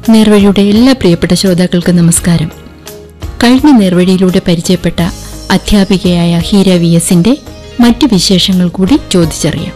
നേർവഴിയുടെ എല്ലാ പ്രിയപ്പെട്ട ശ്രോതാക്കൾക്കും നമസ്കാരം കഴിഞ്ഞ നേർവഴിയിലൂടെ പരിചയപ്പെട്ട അധ്യാപികയായ ഹീര വി എസിന്റെ മറ്റു വിശേഷങ്ങൾ കൂടി ചോദിച്ചറിയാം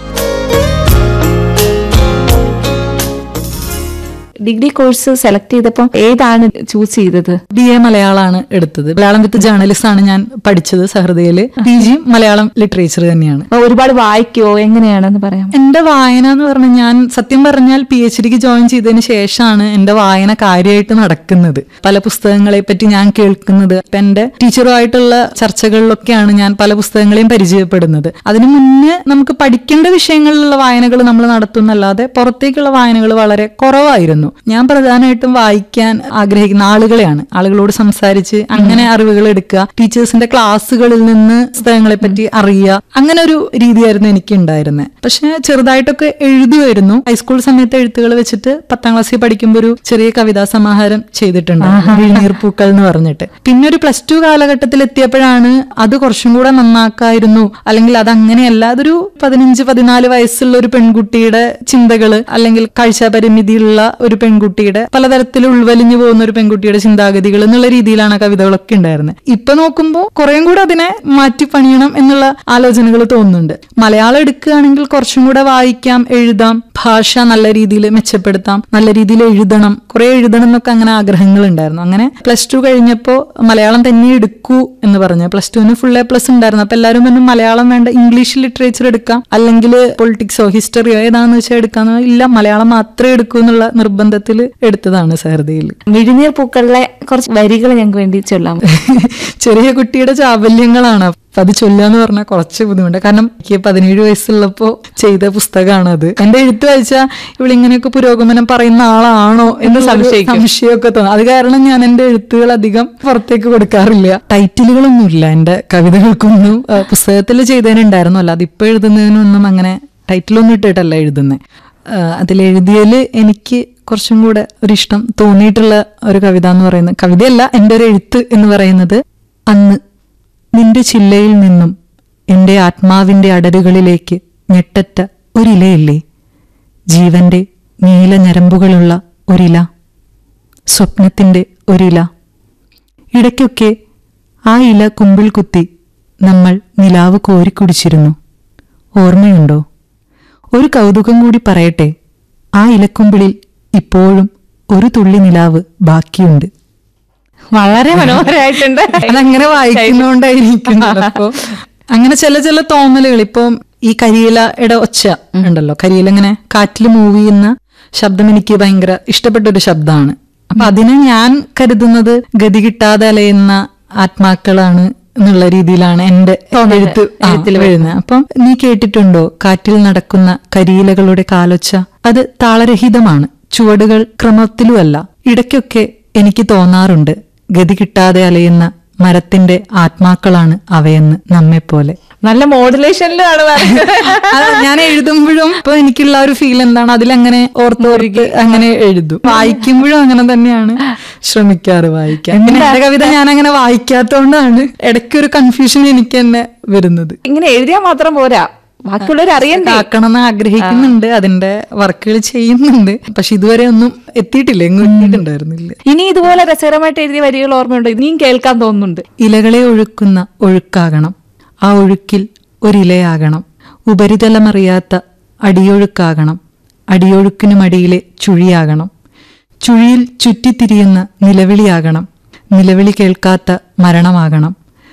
ഡിഗ്രി കോഴ്സ് സെലക്ട് ചെയ്തപ്പോൾ ഏതാണ് ചൂസ് ചെയ്തത് ബി എ മലയാളമാണ് എടുത്തത് മലയാളം വിത്ത് ജേർണലിസ്റ്റ് ആണ് ഞാൻ പഠിച്ചത് സഹൃദയില് പി ജിയും മലയാളം ലിറ്ററേച്ചർ തന്നെയാണ് അപ്പൊ ഒരുപാട് വായിക്കോ എങ്ങനെയാണെന്ന് പറയാം എന്റെ വായന എന്ന് പറഞ്ഞാൽ ഞാൻ സത്യം പറഞ്ഞാൽ പി എച്ച് ഡിക്ക് ജോയിൻ ചെയ്തതിന് ശേഷമാണ് എന്റെ വായന കാര്യമായിട്ട് നടക്കുന്നത് പല പുസ്തകങ്ങളെ പറ്റി ഞാൻ കേൾക്കുന്നത് ഇപ്പൊ എന്റെ ടീച്ചറുമായിട്ടുള്ള ചർച്ചകളിലൊക്കെയാണ് ഞാൻ പല പുസ്തകങ്ങളെയും പരിചയപ്പെടുന്നത് അതിനു മുന്നേ നമുക്ക് പഠിക്കേണ്ട വിഷയങ്ങളിലുള്ള വായനകൾ നമ്മൾ നടത്തുന്നല്ലാതെ പുറത്തേക്കുള്ള വായനകൾ വളരെ കുറവായിരുന്നു ഞാൻ പ്രധാനമായിട്ടും വായിക്കാൻ ആഗ്രഹിക്കുന്ന ആളുകളെയാണ് ആളുകളോട് സംസാരിച്ച് അങ്ങനെ അറിവുകൾ എടുക്കുക ടീച്ചേഴ്സിന്റെ ക്ലാസ്സുകളിൽ നിന്ന് പുസ്തകങ്ങളെ പറ്റി അറിയുക അങ്ങനെ ഒരു രീതിയായിരുന്നു എനിക്ക് ഉണ്ടായിരുന്നത് പക്ഷെ ചെറുതായിട്ടൊക്കെ എഴുതുമായിരുന്നു ഹൈസ്കൂൾ സമയത്ത് എഴുത്തുകൾ വെച്ചിട്ട് പത്താം ക്ലാസ്സിൽ പഠിക്കുമ്പോൾ ഒരു ചെറിയ കവിതാ സമാഹാരം ചെയ്തിട്ടുണ്ട് നീർപ്പൂക്കൾ എന്ന് പറഞ്ഞിട്ട് പിന്നെ ഒരു പ്ലസ് ടു കാലഘട്ടത്തിൽ എത്തിയപ്പോഴാണ് അത് കുറച്ചും കൂടെ നന്നാക്കായിരുന്നു അല്ലെങ്കിൽ അത് അങ്ങനെയല്ല അതൊരു പതിനഞ്ച് പതിനാല് വയസ്സുള്ള ഒരു പെൺകുട്ടിയുടെ ചിന്തകള് അല്ലെങ്കിൽ കാഴ്ചാപരിമിതിയുള്ള ഒരു പെൺകുട്ടിയുടെ പലതരത്തിൽ ഉൾവലിഞ്ഞു പോകുന്ന ഒരു പെൺകുട്ടിയുടെ ചിന്താഗതികൾ എന്നുള്ള രീതിയിലാണ് ആ കവിതകളൊക്കെ ഉണ്ടായിരുന്നത് ഇപ്പൊ നോക്കുമ്പോൾ കുറേം കൂടെ അതിനെ മാറ്റി പണിയണം എന്നുള്ള ആലോചനകൾ തോന്നുന്നുണ്ട് മലയാളം എടുക്കുകയാണെങ്കിൽ കുറച്ചും കൂടെ വായിക്കാം എഴുതാം ഭാഷ നല്ല രീതിയിൽ മെച്ചപ്പെടുത്താം നല്ല രീതിയിൽ എഴുതണം കുറെ എഴുതണം എന്നൊക്കെ അങ്ങനെ ആഗ്രഹങ്ങൾ ഉണ്ടായിരുന്നു അങ്ങനെ പ്ലസ് ടു കഴിഞ്ഞപ്പോൾ മലയാളം തന്നെ എടുക്കൂ എന്ന് പറഞ്ഞു പ്ലസ് ടുവിന് ഫുൾ എ പ്ലസ് ഉണ്ടായിരുന്നു അപ്പൊ എല്ലാവരും പറഞ്ഞു മലയാളം വേണ്ട ഇംഗ്ലീഷ് ലിറ്ററേച്ചർ എടുക്കാം അല്ലെങ്കിൽ പൊളിറ്റിക്സോ ഹിസ്റ്ററിയോ ഏതാണെന്ന് വെച്ചാൽ എടുക്കാന്ന് ഇല്ല മലയാളം മാത്രമേ എടുക്കൂ എന്നുള്ള നിർബന്ധത്തിൽ എടുത്തതാണ് സഹൃദയിൽ മിഴിനീർ പൂക്കളിലെ കുറച്ച് വരികൾ ഞങ്ങൾക്ക് വേണ്ടി ചൊല്ലാം ചെറിയ കുട്ടിയുടെ ചാബല്യങ്ങളാണ് അപ്പൊ അത് ചൊല്ലാന്ന് പറഞ്ഞാൽ കുറച്ച് ബുദ്ധിമുട്ട് കാരണം എനിക്ക് പതിനേഴ് വയസ്സുള്ളപ്പോ ചെയ്ത പുസ്തകമാണ് അത് എന്റെ എഴുത്ത് വായിച്ചാൽ ഇവളിങ്ങനെയൊക്കെ പുരോഗമനം പറയുന്ന ആളാണോ എന്ന് സംശയിക്കും സംശയമൊക്കെ തോന്നും അത് കാരണം ഞാൻ എന്റെ എഴുത്തുകൾ അധികം പുറത്തേക്ക് കൊടുക്കാറില്ല ടൈറ്റിലുകളൊന്നുമില്ല എന്റെ കവിതകൾക്കൊന്നും പുസ്തകത്തിൽ ചെയ്തതിനുണ്ടായിരുന്നു അല്ല അതിപ്പോ എഴുതുന്നതിനൊന്നും അങ്ങനെ ടൈറ്റിലൊന്നും ഇട്ടിട്ടല്ല എഴുതുന്നത് അതിലെഴുതിയതിൽ എനിക്ക് കുറച്ചും കൂടെ ഒരു ഇഷ്ടം തോന്നിയിട്ടുള്ള ഒരു കവിത എന്ന് പറയുന്നത് കവിതയല്ല എൻ്റെ ഒരു എഴുത്ത് എന്ന് പറയുന്നത് അന്ന് നിന്റെ ചില്ലയിൽ നിന്നും എൻ്റെ ആത്മാവിൻ്റെ അടരുകളിലേക്ക് ഞെട്ടറ്റ ഒരിലയില്ലേ ജീവന്റെ നീല ഞരമ്പുകളുള്ള ഒരില സ്വപ്നത്തിൻ്റെ ഒരില ഇടയ്ക്കൊക്കെ ആ ഇല കുമ്പിൾ കുത്തി നമ്മൾ നിലാവ് കോരിക്കുടിച്ചിരുന്നു ഓർമ്മയുണ്ടോ ഒരു കൗതുകം കൂടി പറയട്ടെ ആ ഇലക്കുമ്പിളിൽ ഇപ്പോഴും ഒരു തുള്ളി നിലാവ് ബാക്കിയുണ്ട് വളരെ മനോഹരമായിട്ടുണ്ട് അതങ്ങനെ വായിക്കുന്നോണ്ടായിരിക്കും ചിലപ്പോ അങ്ങനെ ചില ചില തോന്നലുകൾ ഇപ്പൊ ഈ കരിയിലയുടെ ഒച്ച ഉണ്ടല്ലോ കരിയില ഇങ്ങനെ കാറ്റിൽ മൂവ് ചെയ്യുന്ന ശബ്ദം എനിക്ക് ഭയങ്കര ഇഷ്ടപ്പെട്ട ഒരു ശബ്ദമാണ് അപ്പൊ അതിനെ ഞാൻ കരുതുന്നത് ഗതി കിട്ടാതെ അലയുന്ന ആത്മാക്കളാണ് എന്നുള്ള രീതിയിലാണ് എന്റെ എഴുത്ത് എഴുത്തിൽ വരുന്നത് അപ്പം നീ കേട്ടിട്ടുണ്ടോ കാറ്റിൽ നടക്കുന്ന കരിയിലകളുടെ കാലൊച്ച അത് താളരഹിതമാണ് ചുവടുകൾ ക്രമത്തിലുമല്ല ഇടയ്ക്കൊക്കെ എനിക്ക് തോന്നാറുണ്ട് ഗതി കിട്ടാതെ അലയുന്ന മരത്തിന്റെ ആത്മാക്കളാണ് അവയെന്ന് നമ്മെപ്പോലെ നല്ല മോഡുലേഷനിലാണ് അത് ഞാൻ എഴുതുമ്പോഴും ഇപ്പൊ എനിക്കുള്ള ഒരു ഫീൽ എന്താണ് അതിലങ്ങനെ ഓർത്തോർക്ക് അങ്ങനെ എഴുതും വായിക്കുമ്പോഴും അങ്ങനെ തന്നെയാണ് ശ്രമിക്കാറ് വായിക്കാൻ പിന്നെ എന്റെ കവിത ഞാൻ അങ്ങനെ വായിക്കാത്തോണ്ടാണ് ഇടയ്ക്കൊരു കൺഫ്യൂഷൻ എനിക്ക് തന്നെ വരുന്നത് ഇങ്ങനെ എഴുതിയാൽ മാത്രം പോരാ ബാക്കിയുള്ളവർ അറിയണ്ടേ ആക്കണം എന്ന് ആഗ്രഹിക്കുന്നുണ്ട് അതിന്റെ വർക്കുകൾ ചെയ്യുന്നുണ്ട് പക്ഷെ ഇതുവരെ ഒന്നും എത്തിയിട്ടില്ല എങ്ങും എത്തിയിട്ടുണ്ടായിരുന്നില്ല ഇനി ഇതുപോലെ രസകരമായിട്ട് എഴുതിയ വരികൾ ഓർമ്മയുണ്ടോ ഇനിയും കേൾക്കാൻ തോന്നുന്നുണ്ട് ഇലകളെ ഒഴുക്കുന്ന ഒഴുക്കാകണം ആ ഒഴുക്കിൽ ഒരിലയാകണം ഉപരിതലമറിയാത്ത അടിയൊഴുക്കാകണം അടിയൊഴുക്കിനുമടിയിലെ ചുഴിയാകണം ചുഴിയിൽ ചുറ്റിത്തിരിയുന്ന നിലവിളിയാകണം നിലവിളി കേൾക്കാത്ത മരണമാകണം